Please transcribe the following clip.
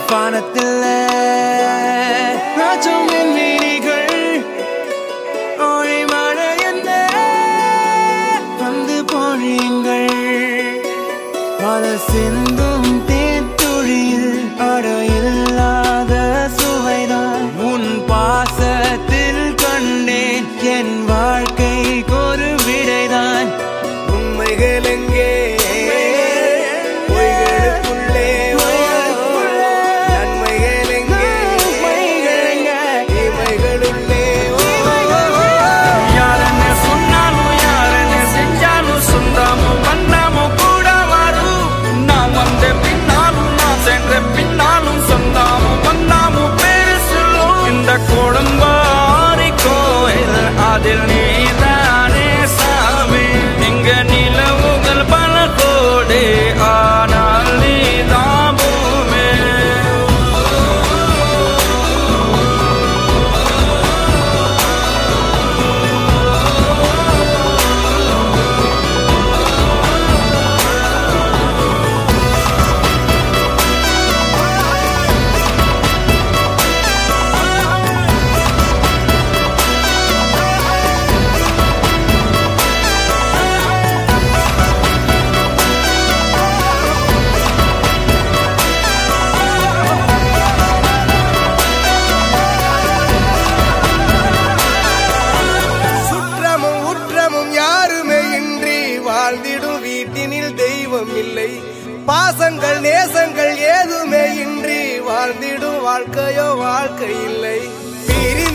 வானத்தில் நாச்சும் என் விழிகள் ஒளி மழை என்ன வந்து பொழியுங்கள் பல சிந்தும் தேத்துழியில் அடையில்லாத சுவைதான் உன் பாசத்தில் கண்டேன் என் வாழ்க்கைக்கு ஒரு விடைதான் உண்மைகள் எங்கே பொய்களுக்குள்ளே ஓ, நன்மைகள் எங்கே தீமைகளுள்ளே ஓ, யாரென்ன சொன்னாலும் யாரென்ன செஞ்சாலும் சொந்தமும் வண்ணமும் கூட வரும் நான் வந்த பின்னாலும் நான் சென்ற பின்னாலும் சொந்தமும் வண்ணமும் பேரு சொல்லும் இந்த கொடும்பாரி கோயில் அதில் நீதானே சாமி இங்க நிலவுகள் பல கோடி ஆனால் நீதான் பூமி சுற்றமும் உற்றமும் யாருமே இன்றி வாழ்ந்திடும் வீட்டினில் தெய்வம் இல்லை பாசங்கள் நேசங்கள் ஏதுமே இன்றி வாழ்ந்திடும் வாழ்க்கையோ வாழ்க்கை இல்லை பிரி